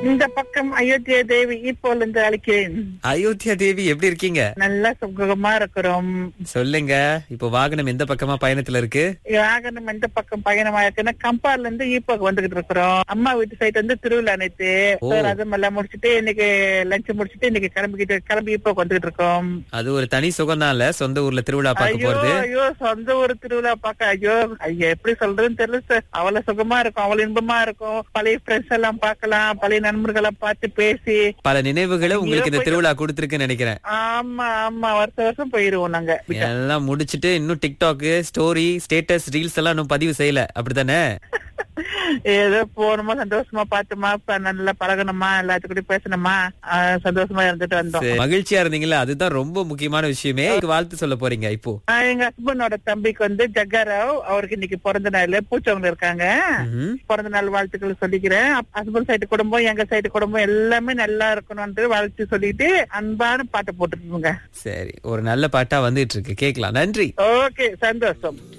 இந்த பக்கம் அயோத்தியா தேவி இப்போல இருந்து அழைக்கிறேன் அயோத்தியா தேவி எப்படி இருக்கீங்க நல்லா சுகமா இருக்கிறோம் சொல்லுங்க இப்போ வாகனம் எந்த பக்கமா பயணத்துல இருக்கு வாகனம் எந்த பக்கம் பயணமா இருக்குன்னா கம்பார்ல இருந்து ஈப்போக்கு வந்துகிட்டு இருக்கிறோம் அம்மா வீட்டு சைடு வந்து திருவிழா நேத்து ஓ. So, அதெல்லாம் முடிச்சிட்டு இன்னைக்கு லஞ்ச் முடிச்சிட்டு இன்னைக்கு கிளம்பிக்கிட்டு கிளம்பி ஈப்போக்கு வந்துகிட்டு இருக்கோம் அது ஒரு தனி சுகம் தான்ல சொந்த ஊர்ல திருவிழா பார்க்க ஐயோ போறது ஐயோ சொந்த ஒரு திருவிழா பார்க்க ஐயோ ஐயோ எப்படி சொல்றதுன்னு தெரியல சார் அவ்வளவு சுகமா இருக்கும் அவ்வளவு இன்பமா இருக்கும் பழைய ஃப்ரெண்ட்ஸ் எல்லாம் பார்க்கலாம் பழைய நண்பர்களை பார்த்து பேசி பல நினைவுகளை உங்களுக்கு இந்த போய்- திருவிழா கொடுத்துருக்குன்னு நினைக்கிறேன் ஆமா ஆமா வருஷம் வருஷம் போயிருவோம் நாங்க எல்லாம் முடிச்சிட்டு இன்னும் டிக்டாக் ஸ்டோரி ஸ்டேட்டஸ் ரீல்ஸ் எல்லாம் இன்னும் பதிவு செய்யல அப்படித்தானே ஏதோ போனோமா சந்தோஷமா பார்த்தோமா ப- நல்லா பழகணுமா எல்லாத்துக்கூடயும் பேசணுமா ஆஹ் சந்தோஷமா இருந்துட்டு வந்தோம் சரி, மகிழ்ச்சியா இருந்தீங்களா அதுதான் ரொம்ப முக்கியமான விஷயமே இதுக்கு வாழ்த்து சொல்ல போறீங்க இப்போ ஆஹ் எங்க ஹஸ்பண்டோட தம்பிக்கு வந்து ஜக்காராவ் அவருக்கு இன்னைக்கு பிறந்த நாள் பூச்சவங்க இருக்காங்க ம்ஹும். பிறந்த நாள் வாழ்த்துக்கள் சொல்லிக்கிறேன் ஹஸ்பண்ட் சைடு குடும்பம் எங்க சைடு குடும்பம் எல்லாமே நல்லா இருக்கணும்னு வாழ்த்து சொல்லிட்டு அன்பான பாட்டு போட்டுருக்கோங்க சரி ஒரு நல்ல பாட்டா வந்துட்டு இருக்கு கேக்கலாம் நன்றி ஓகே சந்தோஷம்